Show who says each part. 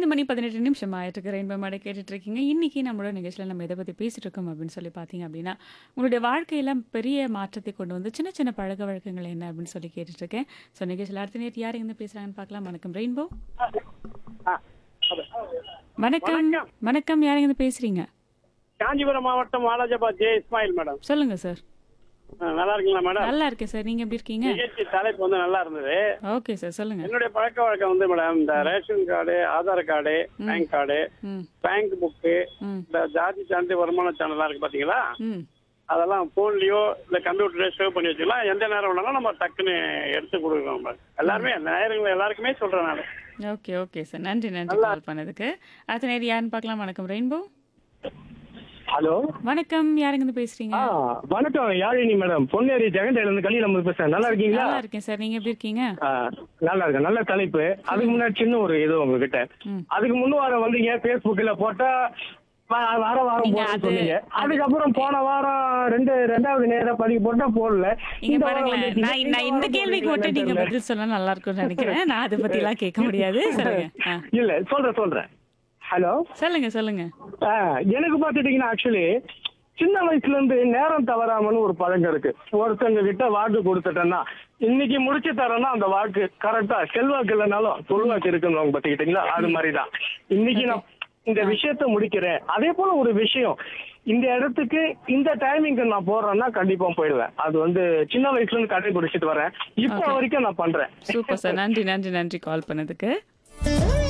Speaker 1: ஐந்து மணி பதினெட்டு நிமிஷம் ஆயிட்டு ரெயின்போ மாடை கேட்டுட்டு இருக்கீங்க இன்னைக்கு நம்மளோட நிகழ்ச்சியில் நம்ம எதை பற்றி பேசிட்டு இருக்கோம் அப்படின்னு சொல்லி பார்த்தீங்க அப்படின்னா உங்களுடைய வாழ்க்கையில பெரிய மாற்றத்தை கொண்டு வந்து சின்ன சின்ன பழக்க வழக்கங்கள் என்ன அப்படின்னு சொல்லி கேட்டுட்டு இருக்கேன் ஸோ நிகழ்ச்சியில் அடுத்த நேரத்து யார் எங்க பேசுறாங்கன்னு பார்க்கலாம் வணக்கம் ரெயின்போ
Speaker 2: ஆ, அது.
Speaker 1: வணக்கம் வணக்கம் யார் எங்க பேசுறீங்க
Speaker 2: காஞ்சிபுரம் மாவட்டம் வாலாஜாபாத் ஜே இஸ்மாயில் மேடம்
Speaker 1: சொல்லுங்க சார்
Speaker 2: ஆ, நல்லா இருக்கீங்களா மேடம்
Speaker 1: நல்லா இருக்கேன் சார் நீங்க எப்படி இருக்கீங்க
Speaker 2: நிகழ்ச்சி தலைப்பு வந்து நல்லா இருந்தது
Speaker 1: ஓகே சார் சொல்லுங்க
Speaker 2: என்னுடைய பழக்க வழக்கம் வந்து மேடம் இந்த ration card Aadhaar card bank card
Speaker 1: ம்
Speaker 2: பேங்க் புக்கு
Speaker 1: ம்
Speaker 2: இந்த ஜாதி சான்று வருமான சேனல்லாம் இருக்கு பாத்தீங்களா
Speaker 1: ம்
Speaker 2: அதெல்லாம் போன்லயோ இல்ல கம்ப்யூட்டர்லயோ சேவ் பண்ணி வச்சுக்கலாம் எந்த நேரம் வேணாலும் நம்ம டக்குன்னு எடுத்து கொடுக்கணும் மேடம் எல்லாருமே நேரங்கள் எல்லாருக்குமே சொல்றேன் நான்
Speaker 1: ஓகே ஓகே சார் நன்றி நன்றி கால் பண்ணதுக்கு அடுத்த நேரம் யாருன்னு பார்க்கலாம் வணக்கம் ரெயின்போ
Speaker 3: ஹலோ
Speaker 1: வணக்கம் யாருங்க பேசுறீங்க
Speaker 3: ஆ வணக்கம் யாழினி மேடம் பொன்னேரி ஜெகண்டையில இருந்து கலியில இருந்து பேசுறேன் நல்லா இருக்கீங்களா
Speaker 1: நல்லா இருக்கேன் சார் நீங்க எப்படி இருக்கீங்க
Speaker 3: ஆ, நல்லா இருக்கேன் நல்ல தலைப்பு அதுக்கு முன்னாடி சின்ன ஒரு இது உங்ககிட்ட
Speaker 1: ம்.
Speaker 3: அதுக்கு முன்ன வாரம் வந்தீங்க பேஸ்புக்ல போட்டா வா- வார வாரம்
Speaker 1: நீங்க
Speaker 3: போடுறேன்னு
Speaker 1: அது-
Speaker 3: சொன்னீங்க அதுக்கப்புறம் போன வாரம் ரெண்டு ரெண்டாவது நேரம் பதிவு போட்டா போடல
Speaker 1: இங்க
Speaker 3: இந்த வாரம்
Speaker 1: பாருங்களேன்
Speaker 3: வந்துட்டீங்க.
Speaker 1: நான் நான் இந்த
Speaker 3: வாரம்
Speaker 1: கேள்விக்கு மட்டும்
Speaker 3: போடுறீங்களா
Speaker 1: நீங்க
Speaker 3: தெரியல.
Speaker 1: பதில் சொன்னா நல்லா இருக்கும்னு நினைக்கிறேன் நான் அதை பத்தி எல்லாம் கேட்க முடியாது சொல்லுங்க ஆ.
Speaker 3: இல்ல சொல்றேன் சொல்றேன் ஹலோ
Speaker 1: சொல்லுங்க சொல்லுங்க
Speaker 3: ஆ, எனக்கு பார்த்துட்டீங்கன்னா ஆக்சுவலி சின்ன வயசுல இருந்து நேரம் தவறாமன்னு ஒரு பழக்கம் இருக்கு ஒருத்தங்க கிட்ட வாக்கு கொடுத்துட்டேன்னா இன்னைக்கு முடிச்சு தரேன்னா அந்த வாக்கு கரெக்டா செல்வாக்கு இல்லைனாலும் சொல்வாக்கு இருக்குன்னு பார்த்துக்கிட்டீங்களா அது மாதிரிதான் இன்னைக்கு நான் இந்த விஷயத்த முடிக்கிறேன் அதே போல ஒரு விஷயம் இந்த இடத்துக்கு இந்த டைமிங்க்கு நான் போடுறேன்னா கண்டிப்பா போயிடுவேன் அது வந்து சின்ன வயசுல இருந்து கடைபிடிச்சிட்டு வரேன் இப்போ
Speaker 1: Okay.
Speaker 3: வரைக்கும் நான் பண்றேன்
Speaker 1: சூப்பர் சார் நன்றி நன்றி நன்றி கால் பண்ணதுக்கு